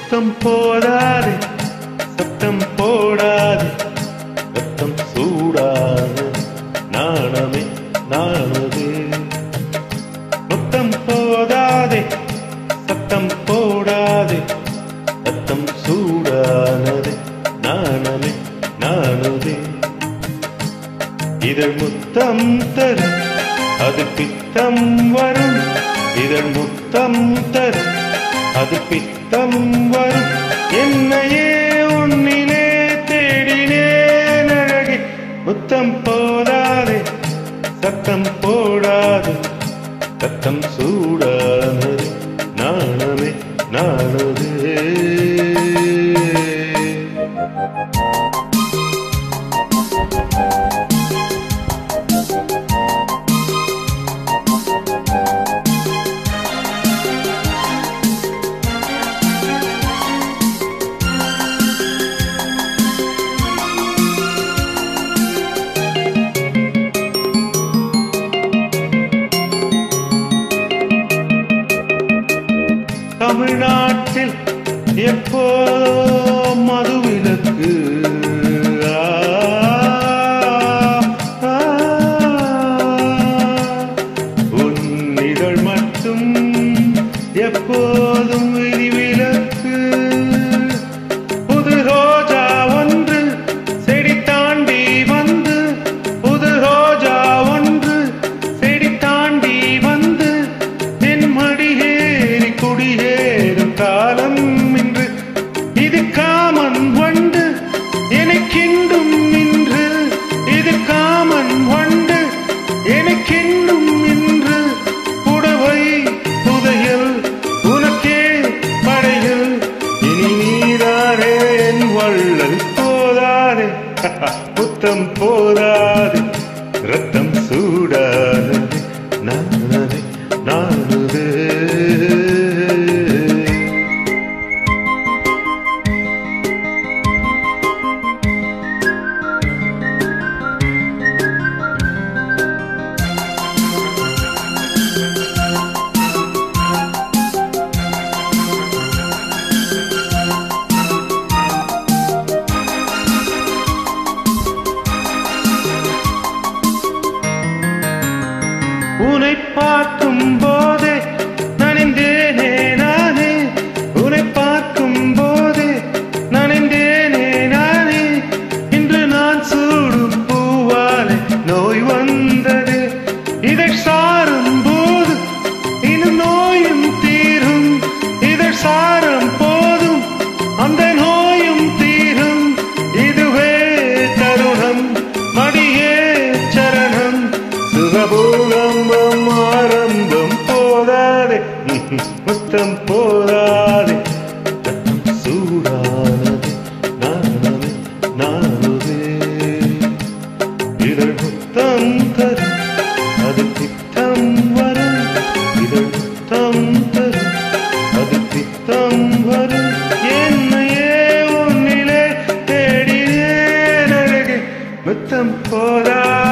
முத்தம் போதாதே சத்தம் போடாதே ரத்தம் சூடாது நாணமே நாணுதே முத்தம் போதாதே சத்தம் போடாதே ரத்தம் சூடானது நாணமே நாணுதே இதழ் முத்தம் தரும் அது பித்தம் வரும் இதழ் முத்தம் தரும் அது பித்தம் வரும் என்னையே உன்னிலே தேடினேன் அழகே முத்தம் போதாதே சத்தம் போடாது சத்தம் சூடானது நாணமே நாணுதே தமிழ்நாட்டில் எப்போதோ மதுவிலக்கு ஆ, ஆ, உன் இதழ் மட்டும் எப்போதும் விதிவிலக்கு புது ரோஜா ஒன்று செடி தாண்டி வந்து புது ரோஜா ஒன்று செடி தாண்டி வந்து என் மடியேறி குடியேறும் காலம் இன்று இது காமன் வண்டு எனக்கெண்டும் இன்று இது காமன் வண்டு எனக்கெண்டும் இன்று புடவை புதையல் உனக்கே படையல் இனி நீராரே என் வள்ளல் போதாதே புத்தம் போதாதே ரத்தம் சூடானது நானது நானுதே உன்னை பார்க்கும் போதே நனைந்தேனே நானே உன்னை பார்க்கும் போதே நனைந்தேனே நானே இன்று நான் சூடும் பூவாலே நோய் வந்தது இதை சாரும் போது இன்னும் நோயும் தீரும் இதை சாரம் போதும் அந்த நோயும் தீரும் இதுவே தருணம் மடியே சரணம் சுகபூகம்பம் ஆரம்பம் போதாதே முத்தம் போதாதே ரத்தம் சூடானது நாணமே நானுதே இதழ் முத்தம் தரும் அது பித்தம் வரும் இதழ் முத்தம் தரும் அது பித்தம் வரும் என்னையே உன்னிலே தேடினேன் அழகே முத்தம் போதா